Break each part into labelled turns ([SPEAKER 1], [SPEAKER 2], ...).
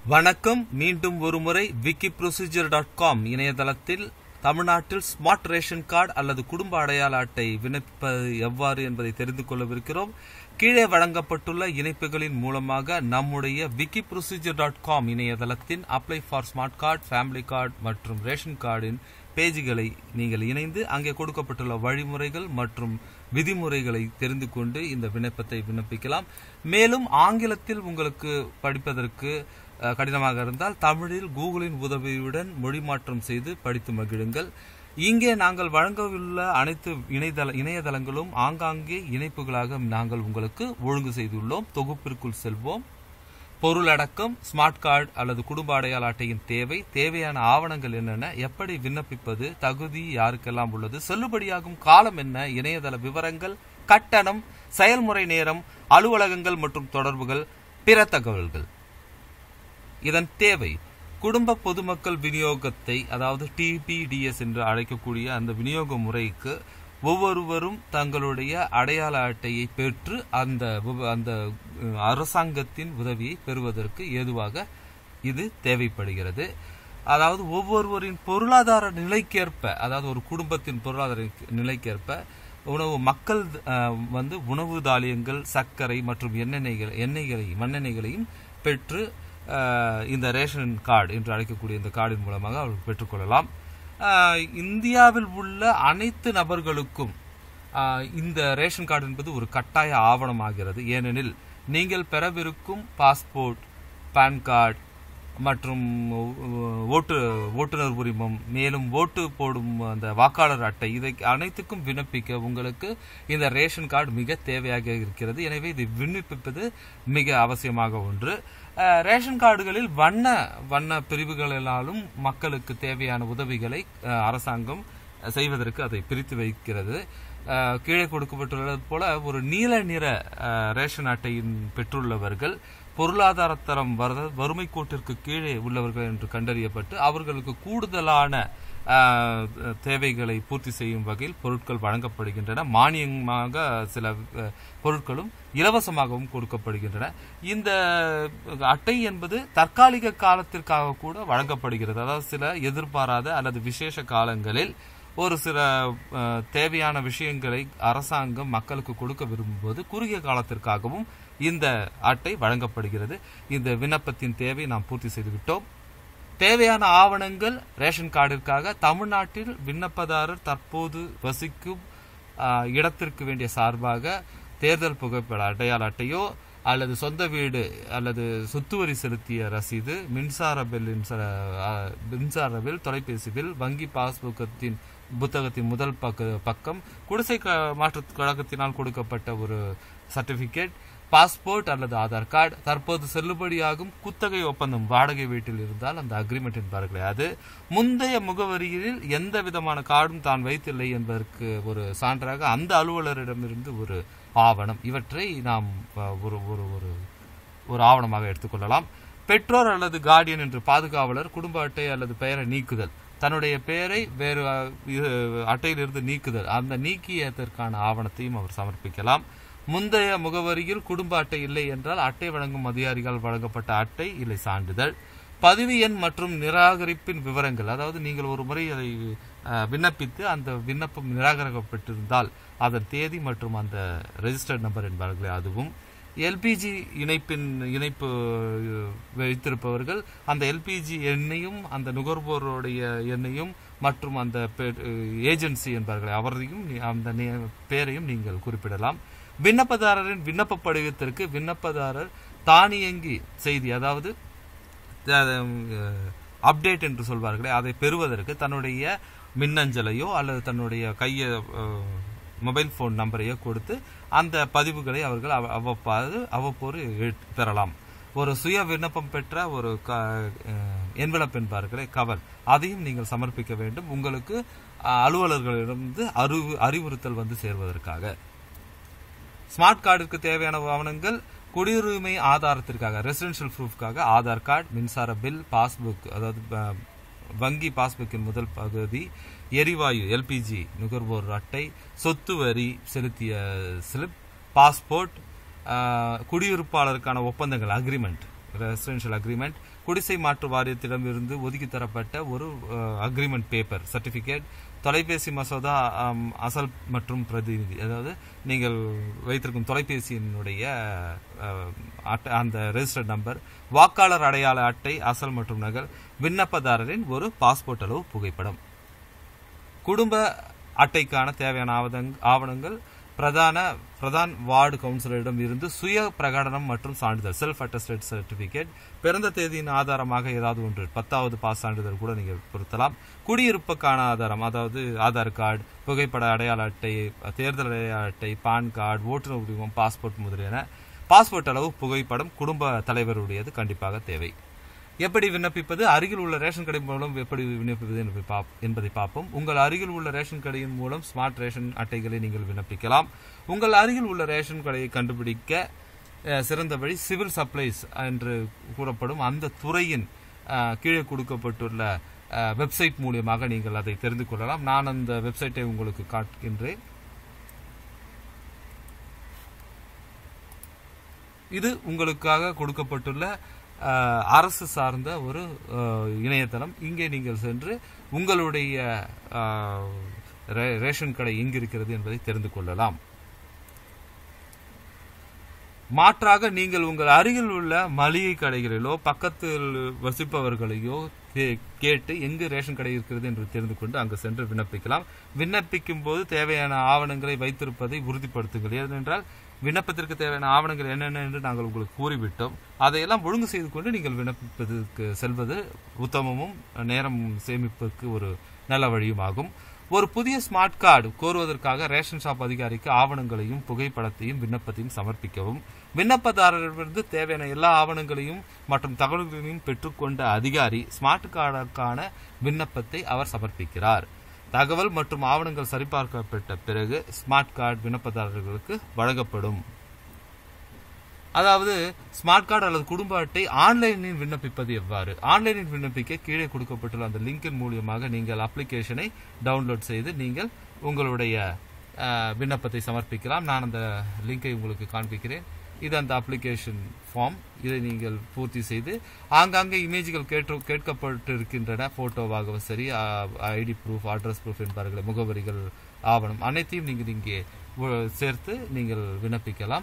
[SPEAKER 1] வணக்கம் மீண்டும் ஒருமுறை விக்கி ப்ரொசீஜர் டாட் காம் இணையதளத்தில் தமிழ்நாட்டில் ஸ்மார்ட் ரேஷன் கார்டு அல்லது குடும்ப அடையாள அட்டை விண்ணப்பிப்பது எவ்வாறு என்பதை தெரிந்து கொள்ளவிருக்கிறோம் கீழே வழங்கப்பட்டுள்ள இணைப்புகளின் மூலமாக நம்முடைய விக்கி ப்ரொசீஜர் டாட் காம் இணையதளத்தின் apply for smart card family card மற்றும் ரேஷன் கார்டின் பேஜுகளை நீங்கள் இணைந்து அங்கே கொடுக்கப்பட்டுள்ள வழிமுறைகள் மற்றும் விதிமுறைகளை தெரிந்து கொண்டு இந்த விண்ணப்பத்தை விண்ணப்பிக்கலாம் மேலும் ஆங்கிலத்தில் உங்களுக்கு படிப்பதற்கு அஹ், கடினமாக இருந்தால் தமிழில் கூகுளின் உதவியுடன் மொழிமாற்றம் செய்து படித்து மகிழுங்கள் இங்கே நாங்கள் வழங்கவுள்ள அனைத்து இணையதள இணையதளங்களும் ஆங்காங்கே இணைப்புகளாக நாங்கள் உங்களுக்கு ஒழுங்கு செய்துள்ளோம் தொகுப்பிற்குள் செல்வோம் பொருளடக்கம் ஸ்மார்ட் கார்டு அல்லது குடும்ப அடையாள அட்டையின் தேவை தேவையான ஆவணங்கள் என்னென்ன எப்படி விண்ணப்பிப்பது தகுதி யாருக்கெல்லாம் உள்ளது செல்லுபடியாகும் காலம் என்ன இணையதள விவரங்கள் கட்டணம் செயல்முறை நேரம் அலுவலகங்கள் மற்றும் தொடர்புகள் பிற தகவல்கள் இதன் தேவை குடும்ப பொதுமக்கள் விநியோகத்தை அதாவது டிபிடிஎஸ் என்று அழைக்கக்கூடிய அந்த விநியோக முறைக்கு ஒவ்வொருவரும் தங்களுடைய அடையாள அட்டையை பெற்று அந்த விவ- அந்த அஹ், அரசாங்கத்தின் உதவியை பெறுவதற்கு ஏதுவாக இது தேவைப்படுகிறது அதாவது ஒவ்வொருவரின் பொருளாதார நிலைக்கேற்ப அதாவது ஒரு குடும்பத்தின் பொருளாதார நிலைக்கேற்ப உணவு மக்கள் அஹ், வந்து உணவு தானியங்கள் சர்க்கரை மற்றும் எண்ணெய்கள் எண்ணெய்களை மண்ணெண்ணெய்களையும் பெற்று அஹ், இந்த ரேஷன் கார்டு என்று அழைக்கக்கூடிய இந்த கார்டின் மூலமாக அவர்கள் பெற்றுக்கொள்ளலாம் அஹ், இந்தியாவில் உள்ள அனைத்து நபர்களுக்கும் அஹ், இந்த ரேஷன் கார்டு என்பது ஒரு கட்டாய ஆவணமாகிறது ஏனெனில் நீங்கள் பெறவிருக்கும் பாஸ்போர்ட் பான் கார்டு மற்றும் ஓ- ஓட்டு ஓட்டுநர் உரிமம் மேலும் ஓட்டு போடும் அந்த வாக்காளர் அட்டை இதை அனைத்துக்கும் விண்ணப்பிக்க உங்களுக்கு இந்த ரேஷன் கார்டு மிக தேவையாக இருக்கிறது எனவே இதை விண்ணப்பிப்பது மிக அவசியமாக ஒன்று அஹ், ரேஷன் கார்டுகளில் வண்ண வண்ண பிரிவுகளினாலும் மக்களுக்கு தேவையான உதவிகளை அஹ், அரசாங்கம் செய்வதற்கு அதை பிரித்து வைக்கிறது அஹ், கீழே கொடுக்கப்பட்டுள்ளது போல ஒரு நீல நிற அஹ், ரேஷன் அட்டையின் பெற்றுள்ளவர்கள் பொருளாதார தரம் வர- வறுமை கோட்டிற்கு கீழே உள்ளவர்கள் என்று கண்டறியப்பட்டு அவர்களுக்கு கூடுதலான அஹ், தேவைகளை பூர்த்தி செய்யும் வகையில் பொருட்கள் வழங்கப்படுகின்றன மானியமாக சில அஹ், பொருட்களும் இலவசமாகவும் கொடுக்கப்படுகின்றன இந்த அட்டை என்பது தற்காலிக காலத்திற்காக கூட வழங்கப்படுகிறது அதாவது சில எதிர்பாராத அல்லது விசேஷ காலங்களில் ஒரு சில அஹ், தேவையான விஷயங்களை அரசாங்கம் மக்களுக்கு கொடுக்க விரும்பும்போது குறுகிய காலத்திற்காகவும் இந்த அட்டை வழங்கப்படுகிறது இந்த விண்ணப்பத்தின் தேவை நாம் பூர்த்தி செய்துவிட்டோம் தேவையான ஆவணங்கள் ரேஷன் கார்டிற்காக தமிழ்நாட்டில் விண்ணப்பதாரர் தற்போது வசிக்கும் ஆஹ், இடத்திற்கு வேண்டிய சார்பாக தேர்தல் புகைப்பட அடையாள அட்டையோ அல்லது சொந்த வீடு அல்லது சொத்து வரி செலுத்திய ரசீது மின்சார பில்லின் ச- ஆஹ், மின்சார பில் தொலைபேசி பில் வங்கி பாஸ்புக்கத்தின் புத்தகத்தின் முதல் பக்க பக்கம் குடிசை க- மாற்றுக் கழகத்தினால் கொடுக்கப்பட்ட ஒரு சர்டிபிகேட் பாஸ்போர்ட் அல்லது ஆதார் கார்டு தற்போது செல்லுபடியாகும் குத்தகை ஒப்பந்தம் வாடகை வீட்டில் இருந்தால் அந்த அக்ரிமெண்ட் என்பார்களே அது முந்தைய முகவரியில் எந்த விதமான கார்டும் தான் வைத்தில்லை என்பதற்கு ஒரு சான்றாக அந்த அலுவலரிடமிருந்து ஒரு ஆவணம் இவற்றை நாம் அஹ், ஒரு ஒரு ஒரு ஒரு ஆவணமாக எடுத்துக்கொள்ளலாம் பெற்றோர் அல்லது கார்டியன் என்று பாதுகாவலர் குடும்ப அட்டை அல்லது பெயரை நீக்குதல் தன்னுடைய பெயரை வேறு அஹ், இது, அட்டையிலிருந்து நீக்குதல் அந்த நீக்கியதற்கான ஆவணத்தையும் அவர் சமர்ப்பிக்கலாம் முந்தைய முகவரியில் குடும்ப அட்டை இல்லை என்றால் அட்டை வழங்கும் அதிகாரிகள் வழங்கப்பட்ட அட்டை இல்லை சான்றிதழ் பதிவு எண் மற்றும் நிராகரிப்பின் விவரங்கள் அதாவது நீங்கள் ஒரு முறை அதை அஹ், விண்ணப்பித்து அந்த விண்ணப்பம் நிராகரிக்கப்பட்டிருந்தால் அதன் தேதி மற்றும் அந்த ரெஜிஸ்டர்ட் நம்பர் என்பார்களே அதுவும் எல்பிஜி இணைப்பின் இணைப்பு அஹ், வைத்திருப்பவர்கள் அந்த எல்பிஜி எண்ணையும் அந்த நுகர்வோருடைய எண்ணையும் மற்றும் அந்த ஏஜென்சி என்பார்களே அவரையும் நீ- அந்த நே- பெயரையும் நீங்கள் குறிப்பிடலாம் விண்ணப்பதாரரின் விண்ணப்ப படிவத்திற்கு விண்ணப்பதாரர் தானியங்கி செய்தி அதாவது அப்டேட் என்று சொல்வார்களே அதை பெறுவதற்கு தன்னுடைய மின்னஞ்சலையோ அல்லது தன்னுடைய கைய அஹ், மொபைல் ஃபோன் நம்பரையோ கொடுத்து அந்த பதிவுகளை அவர்கள் அவ- அவ்வப்போது அவ்வப்போது எ- பெறலாம் ஒரு சுய விண்ணப்பம் பெற்ற ஒரு என்வலப் என்பார்களே கவர் அதையும் நீங்கள் சமர்ப்பிக்க வேண்டும் உங்களுக்கு அஹ், அலுவலர்களிடமிருந்து அறிவு அறிவுறுத்தல் வந்து சேர்வதற்காக ஸ்மார்ட் கார்டுக்கு தேவையான ஆவணங்கள் குடியுரிமை ஆதாரத்திற்காக ரெசிடென்ஷியல் ப்ரூஃப்காக ஆதார் கார்டு மின்சார பில் பாஸ்புக் அதாவது அஹ், வங்கி பாஸ்புக்கின் முதல் பகுதி எரிவாயு எல்பிஜி நுகர்வோர் அட்டை சொத்து வரி செலுத்திய ஸ்லிப் பாஸ்போர்ட் ஆஹ், குடியிருப்பாளருக்கான ஒப்பந்தங்கள் அக்ரிமெண்ட் ரெசிடென்ஷியல் அக்ரிமெண்ட் குடிசை மாற்று வாரியத்திடமிருந்து ஒதுக்கி தரப்பட்ட ஒரு அக்ரிமெண்ட் பேப்பர் சர்டிபிகேட் தொலைபேசி மசோதா ஆம், அசல் மற்றும் பிரதிநிதி அதாவது நீங்கள் வைத்திருக்கும் தொலைபேசியினுடைய அஹ், அட்டை- அந்த ரெஜிஸ்டர்ட் நம்பர் வாக்காளர் அடையாள அட்டை அசல் மற்றும் நகல் விண்ணப்பதாரரின் ஒரு பாஸ்போர்ட் அளவு புகைப்படம் குடும்ப அட்டைக்கான தேவையான ஆவதங் ஆவணங்கள் பிரதான பிரதான் வார்டு கவுன்சிலரிடம் இருந்து சுய பிரகடனம் மற்றும் சான்றிதழ் செல்ஃப் அட்டஸ்டட் சர்டிபிகேட் பிறந்த தேதியின் ஆதாரமாக ஏதாவது ஒன்று பத்தாவது பாஸ் சான்றிதழ் கூட நீங்கள் பொருத்தலாம் குடியிருப்புக்கான ஆதாரம் அதாவது ஆதார் கார்டு புகைப்பட அடையாள அட்டை தேர்தல் அடையாள அட்டை பான் கார்டு ஓட்டுநர் உரிமம் பாஸ்போர்ட் முதலியன பாஸ்போர்ட் அளவு புகைப்படம் குடும்ப தலைவருடையது கண்டிப்பாக தேவை எப்படி விண்ணப்பிப்பது அருகில் உள்ள ரேஷன் கடை மூலம் எப்படி விண்ணப்பிப்பது என்பதை பாப்- என்பதை பார்ப்போம் உங்கள் அருகில் உள்ள ரேஷன் கடையின் மூலம் ஸ்மார்ட் ரேஷன் அட்டைகளை நீங்கள் விண்ணப்பிக்கலாம் உங்கள் அருகில் உள்ள ரேஷன் கடையை கண்டுபிடிக்க அஹ், சிறந்த வழி சிவில் சப்ளைஸ் என்று கூறப்படும் அந்த துறையின் அஹ், கீழே கொடுக்கப்பட்டுள்ள அஹ், வெப்சைட் மூலியமாக நீங்கள் அதை தெரிந்து கொள்ளலாம் நான் அந்த வெப்சைட்டை உங்களுக்கு காட்டுகின்றேன் இது உங்களுக்காக கொடுக்கப்பட்டுள்ள அஹ், அரசு சார்ந்த ஒரு அஹ், இணையதளம் இங்கே நீங்கள் சென்று உங்களுடைய அஹ், ரே- ரேஷன் கடை எங்கு இருக்கிறது என்பதை தெரிந்து கொள்ளலாம் மாற்றாக நீங்கள் உங்கள் அருகில் உள்ள மளிகை கடைகளிலோ பக்கத்தில் வசிப்பவர்களையோ கே- கேட்டு எங்கு ரேஷன் கடை இருக்கிறது என்று தெரிந்து கொண்டு அங்கு சென்று விண்ணப்பிக்கலாம் விண்ணப்பிக்கும் போது தேவையான ஆவணங்களை வைத்திருப்பதை உறுதிப்படுத்துங்கள் ஏனென்றால் விண்ணப்பத்திற்கு தேவையான ஆவணங்கள் என்னென்ன என்று நாங்கள் உங்களுக்கு கூறிவிட்டோம் அதையெல்லாம் ஒழுங்கு செய்து கொண்டு நீங்கள் விண்ணப்பிப்பதற்கு செல்வது உத்தமமும் நேரம் சேமிப்புக்கு ஒரு நல்ல வழியும் ஆகும் ஒரு புதிய ஸ்மார்ட் கார்டு கோருவதற்காக ரேஷன் ஷாப் அதிகாரிக்கு ஆவணங்களையும் புகைப்படத்தையும் விண்ணப்பத்தையும் சமர்ப்பிக்கவும் விண்ணப்பதாரரிடமிருந்து தேவையான எல்லா ஆவணங்களையும் மற்றும் தகவல்களையும் பெற்றுக்கொண்ட அதிகாரி ஸ்மார்ட் கார்டுக்கான விண்ணப்பத்தை அவர் சமர்ப்பிக்கிறார் தகவல் மற்றும் ஆவணங்கள் சரிபார்க்கப்பட்ட பிறகு ஸ்மார்ட் கார்டு விண்ணப்பதாரர்களுக்கு வழங்கப்படும் அதாவது ஸ்மார்ட் கார்டு அல்லது குடும்ப அட்டை ஆன்லைனில் விண்ணப்பிப்பது எவ்வாறு ஆன்லைனில் விண்ணப்பிக்க கீழே கொடுக்கப்பட்டுள்ள அந்த லிங்கின் மூலியமாக நீங்கள் அப்ளிகேஷனை டவுன்லோட் செய்து நீங்கள் உங்களுடைய அஹ், விண்ணப்பத்தை சமர்ப்பிக்கலாம் நான் அந்த லிங்கை உங்களுக்கு காண்பிக்கிறேன் இது அந்த அப்ளிகேஷன் ஃபார்ம் இதை நீங்கள் பூர்த்தி செய்து ஆங்காங்கே இமேஜ்கள் கேட்டு கேட்கப்பட்டு இருக்கின்றன போட்டோவாகவும் சரி ஐடி ப்ரூஃப் அட்ரஸ் ப்ரூஃப் என்பார்கள் முகவரிகள் ஆவணம் அனைத்தையும் நீங்கள் இங்கே உ- சேர்த்து நீங்கள் விண்ணப்பிக்கலாம்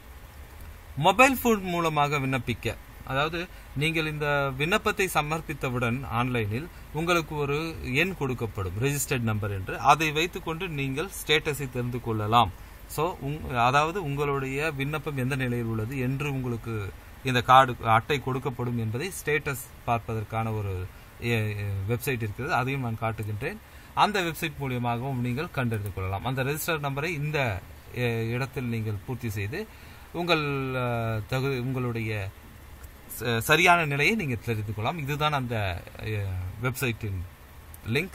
[SPEAKER 1] மொபைல் போன் மூலமாக விண்ணப்பிக்க அதாவது நீங்கள் இந்த விண்ணப்பத்தை சமர்ப்பித்தவுடன் ஆன்லைனில் உங்களுக்கு ஒரு எண் கொடுக்கப்படும் ரெஜிஸ்டர்ட் நம்பர் என்று அதை வைத்துக்கொண்டு நீங்கள் ஸ்டேட்டஸை தெரிந்து கொள்ளலாம் ஸோ அதாவது உங்களுடைய விண்ணப்பம் எந்த நிலையில் உள்ளது என்று உங்களுக்கு இந்த கார்டு அட்டை கொடுக்கப்படும் என்பதை ஸ்டேட்டஸ் பார்ப்பதற்கான ஒரு வெப்சைட் இருக்கிறது அதையும் நான் காட்டுகின்றேன் அந்த வெப்சைட் மூலியமாகவும் நீங்கள் கண்டறிந்து கொள்ளலாம் அந்த ரெஜிஸ்டர் நம்பரை இந்த அஹ், இடத்தில் நீங்கள் பூர்த்தி செய்து உங்கள் அஹ், தகு உங்களுடைய ச- சரியான நிலையை நீங்கள் தெரிந்து கொள்ளலாம் இதுதான் அந்த அஹ், வெப்சைட்டின் லிங்க்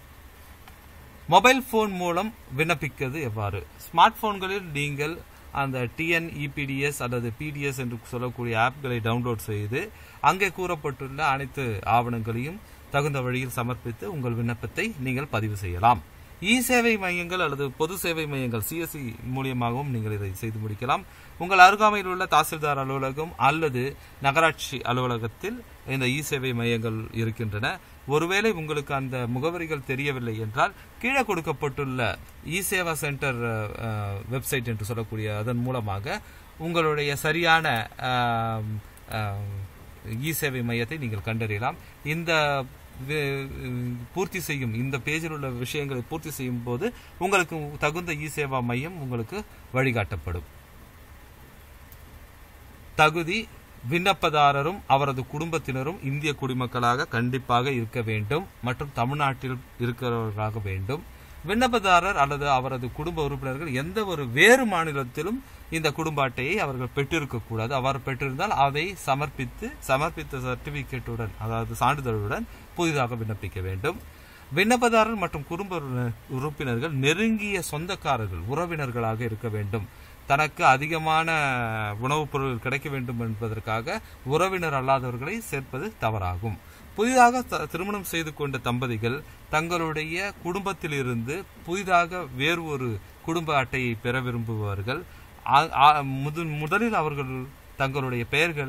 [SPEAKER 1] மொபைல் ஃபோன் மூலம் விண்ணப்பிக்கிறது எவ்வாறு ஸ்மார்ட் போன்களில் நீங்கள் அந்த டிஎன் இபிடிஎஸ் அல்லது பிடிஎஸ் என்று சொல்லக்கூடிய ஆப்களை டவுன்லோட் செய்து அங்கே கூறப்பட்டுள்ள அனைத்து ஆவணங்களையும் தகுந்த வழியில் சமர்ப்பித்து உங்கள் விண்ணப்பத்தை நீங்கள் பதிவு செய்யலாம் இ சேவை மையங்கள் அல்லது பொது சேவை மையங்கள் சிஎஸ்சி மூலியமாகவும் நீங்கள் இதை செய்து முடிக்கலாம் உங்கள் அருகாமையில் உள்ள தாசில்தார் அலுவலகம் அல்லது நகராட்சி அலுவலகத்தில் இந்த இ சேவை மையங்கள் இருக்கின்றன ஒருவேளை உங்களுக்கு அந்த முகவரிகள் தெரியவில்லை என்றால் கீழே கொடுக்கப்பட்டுள்ள இ சேவா சென்டர் வெப்சைட் என்று சொல்லக்கூடிய அதன் மூலமாக உங்களுடைய சரியான ஆம், ஆம், இ சேவை மையத்தை நீங்கள் கண்டறியலாம் இந்த வி- பூர்த்தி செய்யும் இந்த பேஜில் உள்ள விஷயங்களை பூர்த்தி செய்யும் போது உங்களுக்கு தகுந்த இ சேவா மையம் உங்களுக்கு வழிகாட்டப்படும் தகுதி விண்ணப்பதாரரும் அவரது குடும்பத்தினரும் இந்திய குடிமக்களாக கண்டிப்பாக இருக்க வேண்டும் மற்றும் தமிழ்நாட்டில் இருக்கிறவர்களாக வேண்டும் விண்ணப்பதாரர் அல்லது அவரது குடும்ப உறுப்பினர்கள் எந்த ஒரு வேறு மாநிலத்திலும் இந்த குடும்ப அட்டையை அவர்கள் பெற்றிருக்க கூடாது அவர் பெற்றிருந்தால் அதை சமர்ப்பித்து சமர்ப்பித்த சர்டிபிகேட்டுடன் அதாவது சான்றிதழுடன் புதிதாக விண்ணப்பிக்க வேண்டும் விண்ணப்பதாரர் மற்றும் குடும்ப உறுப்பினர்- உறுப்பினர்கள் நெருங்கிய சொந்தக்காரர்கள் உறவினர்களாக இருக்க வேண்டும் தனக்கு அதிகமான உணவுப் பொருட்கள் கிடைக்க வேண்டும் என்பதற்காக உறவினர் அல்லாதவர்களை சேர்ப்பது தவறாகும் புதிதாக த- திருமணம் செய்து கொண்ட தம்பதிகள் தங்களுடைய குடும்பத்திலிருந்து புதிதாக வேறு ஒரு குடும்ப அட்டையை பெற விரும்புபவர்கள் ஆ- ஆ- முது- முதலில் அவர்கள் தங்களுடைய பெயர்களை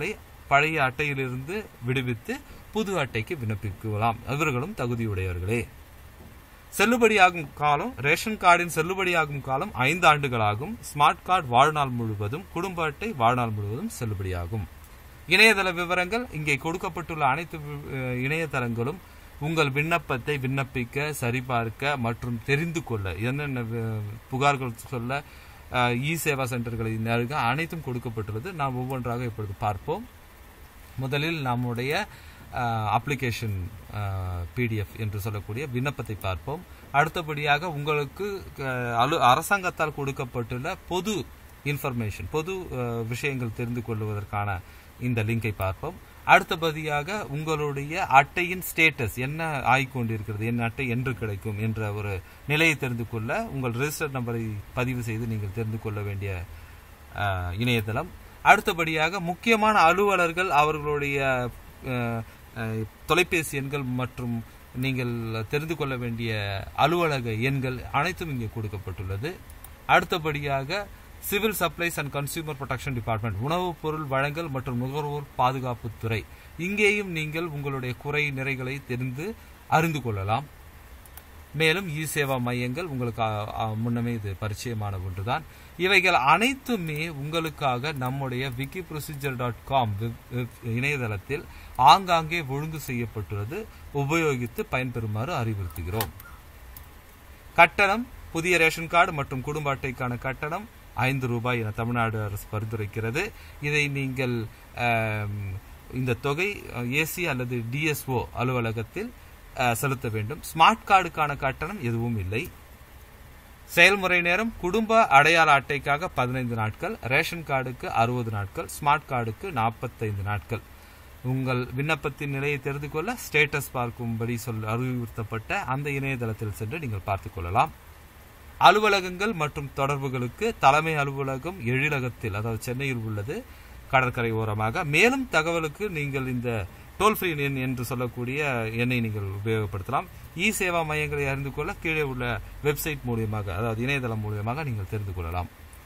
[SPEAKER 1] பழைய அட்டையிலிருந்து விடுவித்து புது அட்டைக்கு விண்ணப்பிக்கலாம் இவர்களும் தகுதியுடையவர்களே செல்லுபடியாகும் காலம் ரேஷன் கார்டின் செல்லுபடியாகும் காலம் ஐந்து ஆண்டுகளாகும் ஸ்மார்ட் கார்டு வாழ்நாள் முழுவதும் குடும்ப அட்டை வாழ்நாள் முழுவதும் செல்லுபடியாகும் இணையதள விவரங்கள் இங்கே கொடுக்கப்பட்டுள்ள அனைத்து வி- அஹ் இணையதளங்களும் உங்கள் விண்ணப்பத்தை விண்ணப்பிக்க சரிபார்க்க மற்றும் தெரிந்து கொள்ள என்னென்ன வி- புகார்கள் சொல்ல அஹ், இ சேவா சென்டர்களை நெருங்க அனைத்தும் கொடுக்கப்பட்டுள்ளது நாம் ஒவ்வொன்றாக இப்பொழுது பார்ப்போம் முதலில் நம்முடைய அப்ளிகேஷன் பிடிஎஃப் என்று சொல்லக்கூடிய விண்ணப்பத்தை பார்ப்போம் அடுத்தபடியாக உங்களுக்கு அஹ், அலு அரசாங்கத்தால் கொடுக்கப்பட்டுள்ள பொது இன்ஃபர்மேஷன் பொது அஹ், விஷயங்கள் தெரிந்து கொள்வதற்கான இந்த லிங்கை பார்ப்போம் அடுத்தபடியாக உங்களுடைய அட்டையின் ஸ்டேட்டஸ் என்ன ஆகிக்கொண்டிருக்கிறது என் அட்டை என்று கிடைக்கும் என்ற ஒரு நிலையை தெரிந்து கொள்ள உங்கள் ரெஜிஸ்டர் நம்பரை பதிவு செய்து நீங்கள் தெரிந்து கொள்ள வேண்டிய அஹ், இணையதளம் அடுத்தபடியாக முக்கியமான அலுவலர்கள் அவர்களுடைய அஹ், அஹ், தொலைபேசி எண்கள் மற்றும் நீங்கள் தெரிந்து கொள்ள வேண்டிய அலுவலக எண்கள் அனைத்தும் இங்கே கொடுக்கப்பட்டுள்ளது அடுத்தபடியாக civil supplies and consumer protection department உணவுப் பொருள் வழங்கல் மற்றும் நுகர்வோர் பாதுகாப்புத் துறை இங்கேயும் நீங்கள் உங்களுடைய குறை நிறைகளை தெரிந்து அறிந்து கொள்ளலாம் மேலும் இ சேவா மையங்கள் உங்களுக்கு அ, அ, முன்னமே இது பரிச்சயமான ஒன்றுதான் இவைகள் அனைத்துமே உங்களுக்காக நம்முடைய விக்கி ப்ரொசீஜர் டாட் காம் இணையதளத்தில் ஆங்காங்கே ஒழுங்கு செய்யப்பட்டுள்ளது உபயோகித்து பயன்பெறுமாறு அறிவுறுத்துகிறோம் கட்டணம் புதிய ரேஷன் கார்டு மற்றும் குடும்ப அட்டைக்கான கட்டணம் ஐந்து ரூபாய் என தமிழ்நாடு அரசு பரிந்துரைக்கிறது இதை நீங்கள் ஆம், இந்த தொகை ஏசி அல்லது டிஎஸ்ஓ அலுவலகத்தில் அ, செலுத்த வேண்டும் ஸ்மார்ட் கார்டுக்கான கட்டணம் எதுவும் இல்லை செயல்முறை நேரம் குடும்ப அடையாள அட்டைக்காக பதினைந்து நாட்கள் ரேஷன் கார்டுக்கு அறுபது நாட்கள் ஸ்மார்ட் கார்டுக்கு நாற்பத்தைந்து நாட்கள் உங்கள் விண்ணப்பத்தின் நிலையை தெரிந்து கொள்ள ஸ்டேட்டஸ் பார்க்கும்படி சொல் அறிவுறுத்தப்பட்ட அந்த இணையதளத்தில் சென்று நீங்கள் பார்த்துக் கொள்ளலாம் அலுவலகங்கள் மற்றும் தொடர்புகளுக்கு தலைமை அலுவலகம் எழிலகத்தில் அதாவது சென்னையில் உள்ளது கடற்கரை ஓரமாக மேலும் தகவலுக்கு நீங்கள் இந்த டோல் ஃப்ரீ எண் என்று சொல்லக்கூடிய எண்ணை நீங்கள் உபயோகப்படுத்தலாம் இ சேவா மையங்களை அறிந்து கொள்ள கீழே உள்ள வெப்சைட் மூலியமாக அதாவது இணையதளம் மூலியமாக நீங்கள் தெரிந்து கொள்ளலாம்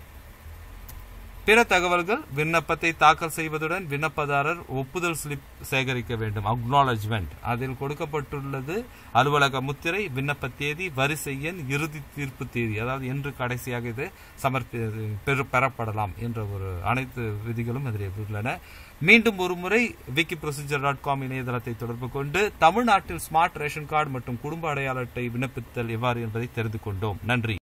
[SPEAKER 1] பிற தகவல்கள் விண்ணப்பத்தை தாக்கல் செய்வதுடன் விண்ணப்பதாரர் ஒப்புதல் ஸ்லிப் சேகரிக்க வேண்டும் அக்னாலஜ்மெண்ட் அதில் கொடுக்கப்பட்டுள்ளது அலுவலக முத்திரை விண்ணப்ப தேதி வரிசை எண் இறுதி தீர்ப்பு தேதி அதாவது என்று கடைசியாக இது சமர்ப்பி பெறு பெறப்படலாம் என்ற ஒரு அனைத்து விதிகளும் அதில் உள்ளன மீண்டும் ஒரு முறை விக்கி ப்ரொசீஜர் டாட் காம் இணையதளத்தை தொடர்பு கொண்டு தமிழ்நாட்டில் ஸ்மார்ட் ரேஷன் கார்டு மற்றும் குடும்ப அடையாள அட்டை விண்ணப்பித்தல் எவ்வாறு என்பதை தெரிந்து கொண்டோம் நன்றி